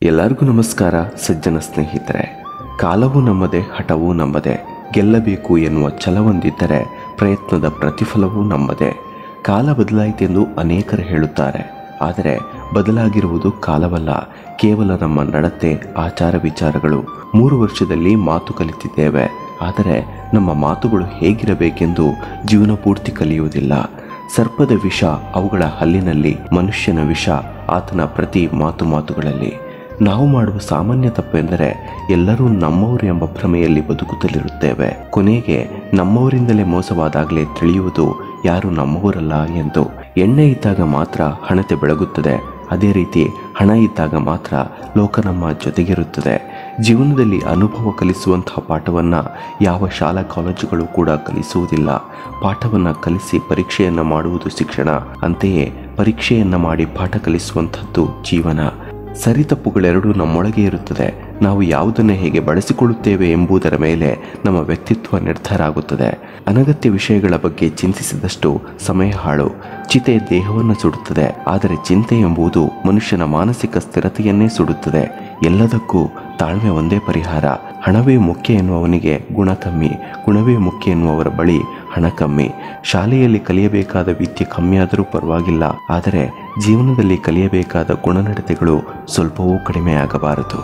ಎಲ್ಲರಿಗೂ ನಮಸ್ಕಾರ ಸಜ್ಜನ ಸ್ನೇಹಿತರೆ ಕಾಲವೂ ನಮ್ಮದೇ ಹಠವೂ ನಮ್ಮದೇ ಗೆಲ್ಲಬೇಕು ಎನ್ನುವ ಛಲವೊಂದಿದ್ದರೆ ಪ್ರಯತ್ನದ ಪ್ರತಿಫಲವೂ ನಮ್ಮದೇ ಕಾಲ ಬದಲಾಯಿತೆಂದು ಅನೇಕರು ಹೇಳುತ್ತಾರೆ ಆದರೆ ಬದಲಾಗಿರುವುದು ಕಾಲವಲ್ಲ ಕೇವಲ ನಮ್ಮ ನಡತೆ ಆಚಾರ ವಿಚಾರಗಳು ಮೂರು ವರ್ಷದಲ್ಲಿ ಮಾತು ಕಲಿತಿದ್ದೇವೆ ಆದರೆ ನಮ್ಮ ಮಾತುಗಳು ಹೇಗಿರಬೇಕೆಂದು ಜೀವನ ಪೂರ್ತಿ ಕಲಿಯುವುದಿಲ್ಲ ಸರ್ಪದ ವಿಷ ಅವುಗಳ ಹಲ್ಲಿನಲ್ಲಿ ಮನುಷ್ಯನ ವಿಷ ಆತನ ಪ್ರತಿ ಮಾತು ಮಾತುಗಳಲ್ಲಿ ನಾವು ಮಾಡುವ ಸಾಮಾನ್ಯ ತಪ್ಪೆಂದರೆ ಎಲ್ಲರೂ ನಮ್ಮವರು ಎಂಬ ಭ್ರಮೆಯಲ್ಲಿ ಬದುಕುತ್ತಲಿರುತ್ತೇವೆ ಕೊನೆಗೆ ನಮ್ಮವರಿಂದಲೇ ಮೋಸವಾದಾಗಲೇ ತಿಳಿಯುವುದು ಯಾರು ನಮ್ಮವರಲ್ಲ ಎಂದು ಎಣ್ಣೆ ಇದ್ದಾಗ ಮಾತ್ರ ಹಣತೆ ಬೆಳಗುತ್ತದೆ ಅದೇ ರೀತಿ ಹಣ ಇದ್ದಾಗ ಮಾತ್ರ ಲೋಕ ನಮ್ಮ ಜೊತೆಗಿರುತ್ತದೆ ಜೀವನದಲ್ಲಿ ಅನುಭವ ಕಲಿಸುವಂತಹ ಪಾಠವನ್ನು ಯಾವ ಶಾಲಾ ಕಾಲೇಜುಗಳು ಕೂಡ ಕಲಿಸುವುದಿಲ್ಲ ಪಾಠವನ್ನು ಕಲಿಸಿ ಪರೀಕ್ಷೆಯನ್ನು ಮಾಡುವುದು ಶಿಕ್ಷಣ ಅಂತೆಯೇ ಪರೀಕ್ಷೆಯನ್ನು ಮಾಡಿ ಪಾಠ ಕಲಿಸುವಂಥದ್ದು ಜೀವನ ಸರಿ ತಪ್ಪುಗಳೆರಡೂ ನಮ್ಮೊಳಗೆ ಇರುತ್ತದೆ ನಾವು ಯಾವುದನ್ನು ಹೇಗೆ ಬಳಸಿಕೊಳ್ಳುತ್ತೇವೆ ಎಂಬುದರ ಮೇಲೆ ನಮ್ಮ ವ್ಯಕ್ತಿತ್ವ ನಿರ್ಧಾರ ಆಗುತ್ತದೆ ಅನಗತ್ಯ ವಿಷಯಗಳ ಬಗ್ಗೆ ಚಿಂತಿಸಿದಷ್ಟು ಸಮಯ ಹಾಳು ಚಿತೆ ದೇಹವನ್ನು ಸುಡುತ್ತದೆ ಆದರೆ ಚಿಂತೆ ಎಂಬುದು ಮನುಷ್ಯನ ಮಾನಸಿಕ ಸ್ಥಿರತೆಯನ್ನೇ ಸುಡುತ್ತದೆ ಎಲ್ಲದಕ್ಕೂ ತಾಳ್ಮೆ ಒಂದೇ ಪರಿಹಾರ ಹಣವೇ ಮುಖ್ಯ ಎನ್ನುವವನಿಗೆ ಗುಣ ಕಮ್ಮಿ ಗುಣವೇ ಮುಖ್ಯ ಎನ್ನುವವರ ಬಳಿ ಹಣ ಕಮ್ಮಿ ಶಾಲೆಯಲ್ಲಿ ಕಲಿಯಬೇಕಾದ ವಿದ್ಯೆ ಕಮ್ಮಿಯಾದರೂ ಪರವಾಗಿಲ್ಲ ಆದರೆ ಜೀವನದಲ್ಲಿ ಕಲಿಯಬೇಕಾದ ಗುಣನಡತೆಗಳು ಸ್ವಲ್ಪವೂ ಕಡಿಮೆಯಾಗಬಾರದು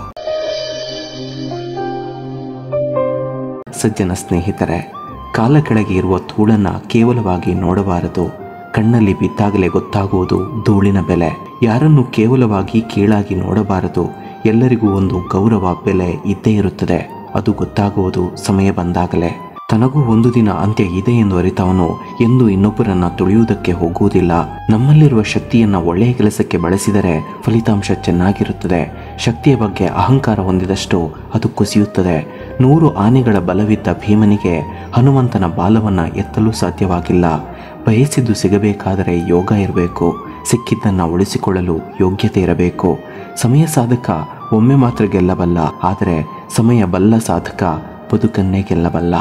ಸಜ್ಜನ ಸ್ನೇಹಿತರೆ ಕಾಲ ಕೆಳಗೆ ಇರುವ ಧೂಳನ್ನ ಕೇವಲವಾಗಿ ನೋಡಬಾರದು ಕಣ್ಣಲ್ಲಿ ಬಿದ್ದಾಗಲೇ ಗೊತ್ತಾಗುವುದು ಧೂಳಿನ ಬೆಲೆ ಯಾರನ್ನು ಕೇವಲವಾಗಿ ಕೀಳಾಗಿ ನೋಡಬಾರದು ಎಲ್ಲರಿಗೂ ಒಂದು ಗೌರವ ಬೆಲೆ ಇದ್ದೇ ಇರುತ್ತದೆ ಅದು ಗೊತ್ತಾಗುವುದು ಸಮಯ ಬಂದಾಗಲೇ ತನಗೂ ಒಂದು ದಿನ ಅಂತ್ಯ ಇದೆ ಎಂದು ಅರಿತವನು ಎಂದು ಇನ್ನೊಬ್ಬರನ್ನ ತುಳಿಯುವುದಕ್ಕೆ ಹೋಗುವುದಿಲ್ಲ ನಮ್ಮಲ್ಲಿರುವ ಶಕ್ತಿಯನ್ನ ಒಳ್ಳೆಯ ಕೆಲಸಕ್ಕೆ ಬಳಸಿದರೆ ಫಲಿತಾಂಶ ಚೆನ್ನಾಗಿರುತ್ತದೆ ಶಕ್ತಿಯ ಬಗ್ಗೆ ಅಹಂಕಾರ ಹೊಂದಿದಷ್ಟು ಅದು ಕುಸಿಯುತ್ತದೆ ನೂರು ಆನೆಗಳ ಬಲವಿದ್ದ ಭೀಮನಿಗೆ ಹನುಮಂತನ ಬಾಲವನ್ನ ಎತ್ತಲು ಸಾಧ್ಯವಾಗಿಲ್ಲ ಬಯಸಿದ್ದು ಸಿಗಬೇಕಾದರೆ ಯೋಗ ಇರಬೇಕು ಸಿಕ್ಕಿದ್ದನ್ನು ಉಳಿಸಿಕೊಳ್ಳಲು ಯೋಗ್ಯತೆ ಇರಬೇಕು ಸಮಯ ಸಾಧಕ ಒಮ್ಮೆ ಮಾತ್ರ ಗೆಲ್ಲಬಲ್ಲ ಆದರೆ ಸಮಯ ಬಲ್ಲ ಸಾಧಕ ಬದುಕನ್ನೇ ಗೆಲ್ಲಬಲ್ಲ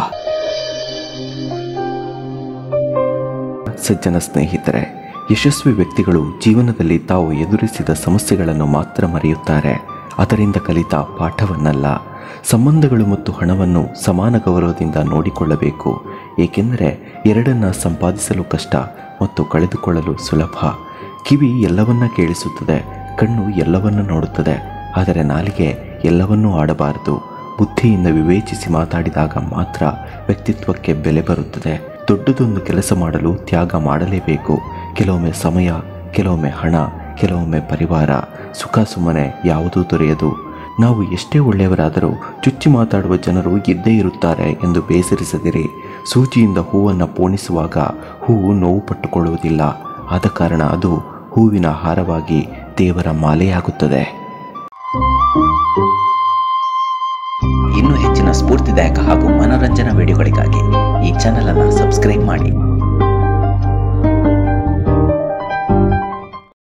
ಸಜ್ಜನ ಸ್ನೇಹಿತರೆ ಯಶಸ್ವಿ ವ್ಯಕ್ತಿಗಳು ಜೀವನದಲ್ಲಿ ತಾವು ಎದುರಿಸಿದ ಸಮಸ್ಯೆಗಳನ್ನು ಮಾತ್ರ ಮರೆಯುತ್ತಾರೆ ಅದರಿಂದ ಕಲಿತ ಪಾಠವನ್ನಲ್ಲ ಸಂಬಂಧಗಳು ಮತ್ತು ಹಣವನ್ನು ಸಮಾನ ಗೌರವದಿಂದ ನೋಡಿಕೊಳ್ಳಬೇಕು ಏಕೆಂದರೆ ಎರಡನ್ನ ಸಂಪಾದಿಸಲು ಕಷ್ಟ ಮತ್ತು ಕಳೆದುಕೊಳ್ಳಲು ಸುಲಭ ಕಿವಿ ಎಲ್ಲವನ್ನ ಕೇಳಿಸುತ್ತದೆ ಕಣ್ಣು ಎಲ್ಲವನ್ನ ನೋಡುತ್ತದೆ ಆದರೆ ನಾಲಿಗೆ ಎಲ್ಲವನ್ನೂ ಆಡಬಾರದು ಬುದ್ಧಿಯಿಂದ ವಿವೇಚಿಸಿ ಮಾತಾಡಿದಾಗ ಮಾತ್ರ ವ್ಯಕ್ತಿತ್ವಕ್ಕೆ ಬೆಲೆ ಬರುತ್ತದೆ ದೊಡ್ಡದೊಂದು ಕೆಲಸ ಮಾಡಲು ತ್ಯಾಗ ಮಾಡಲೇಬೇಕು ಕೆಲವೊಮ್ಮೆ ಸಮಯ ಕೆಲವೊಮ್ಮೆ ಹಣ ಕೆಲವೊಮ್ಮೆ ಪರಿವಾರ ಸುಖ ಸುಮ್ಮನೆ ಯಾವುದೂ ದೊರೆಯದು ನಾವು ಎಷ್ಟೇ ಒಳ್ಳೆಯವರಾದರೂ ಚುಚ್ಚಿ ಮಾತಾಡುವ ಜನರು ಇದ್ದೇ ಇರುತ್ತಾರೆ ಎಂದು ಬೇಸರಿಸದಿರಿ ಸೂಜಿಯಿಂದ ಹೂವನ್ನು ಪೋಣಿಸುವಾಗ ಹೂವು ನೋವು ಪಟ್ಟುಕೊಳ್ಳುವುದಿಲ್ಲ ಆದ ಕಾರಣ ಅದು ಹೂವಿನ ಹಾರವಾಗಿ ದೇವರ ಮಾಲೆಯಾಗುತ್ತದೆ ಇನ್ನೂ ಹೆಚ್ಚಿನ ಸ್ಫೂರ್ತಿದಾಯಕ ಹಾಗೂ ಮನೋರಂಜನಾ ವಿಡಿಯೋಗಳಿಗಾಗಿ ಈ ಚಾನೆಲ್ ಅನ್ನು ಸಬ್ಸ್ಕ್ರೈಬ್ ಮಾಡಿ